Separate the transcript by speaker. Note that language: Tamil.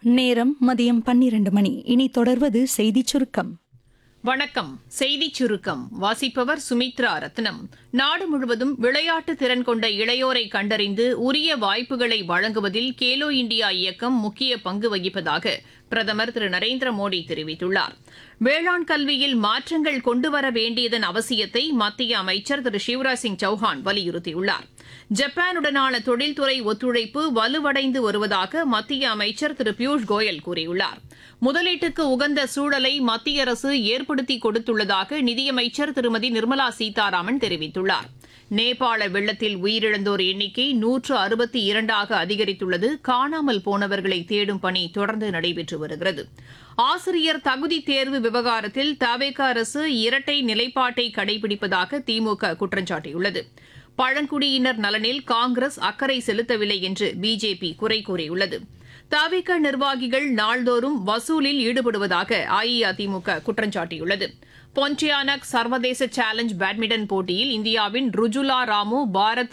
Speaker 1: நேரம் மதியம் பன்னிரண்டு மணி இனி தொடர்வது செய்திச் சுருக்கம்
Speaker 2: வணக்கம் செய்திச் சுருக்கம் வாசிப்பவர் சுமித்ரா ரத்னம் நாடு முழுவதும் விளையாட்டு திறன் கொண்ட இளையோரை கண்டறிந்து உரிய வாய்ப்புகளை வழங்குவதில் கேலோ இந்தியா இயக்கம் முக்கிய பங்கு வகிப்பதாக பிரதமர் திரு நரேந்திர மோடி தெரிவித்துள்ளார் வேளாண் கல்வியில் மாற்றங்கள் கொண்டுவர வேண்டியதன் அவசியத்தை மத்திய அமைச்சர் திரு சிவராஜ் சிங் சௌஹான் வலியுறுத்தியுள்ளார் ஜப்பானுடனான தொழில்துறை ஒத்துழைப்பு வலுவடைந்து வருவதாக மத்திய அமைச்சர் திரு பியூஷ் கோயல் கூறியுள்ளார் முதலீட்டுக்கு உகந்த சூழலை மத்திய அரசு ஏற்படுத்தி கொடுத்துள்ளதாக நிதியமைச்சர் திருமதி நிர்மலா சீதாராமன் தெரிவித்துள்ளார் நேபாள வெள்ளத்தில் உயிரிழந்தோர் எண்ணிக்கை நூற்று அறுபத்தி இரண்டாக அதிகரித்துள்ளது காணாமல் போனவர்களை தேடும் பணி தொடர்ந்து நடைபெற்று வருகிறது ஆசிரியர் தகுதி தேர்வு விவகாரத்தில் தவேக அரசு இரட்டை நிலைப்பாட்டை கடைபிடிப்பதாக திமுக குற்றம் சாட்டியுள்ளது பழங்குடியினர் நலனில் காங்கிரஸ் அக்கறை செலுத்தவில்லை என்று பிஜேபி குறை கூறியுள்ளது தவிக நிர்வாகிகள் நாள்தோறும் வசூலில் ஈடுபடுவதாக அஇஅதிமுக குற்றம் சாட்டியுள்ளது பொன்டியானக் சர்வதேச சேலஞ்ச் பேட்மிண்டன் போட்டியில் இந்தியாவின் ருஜுலா ராமு பாரத்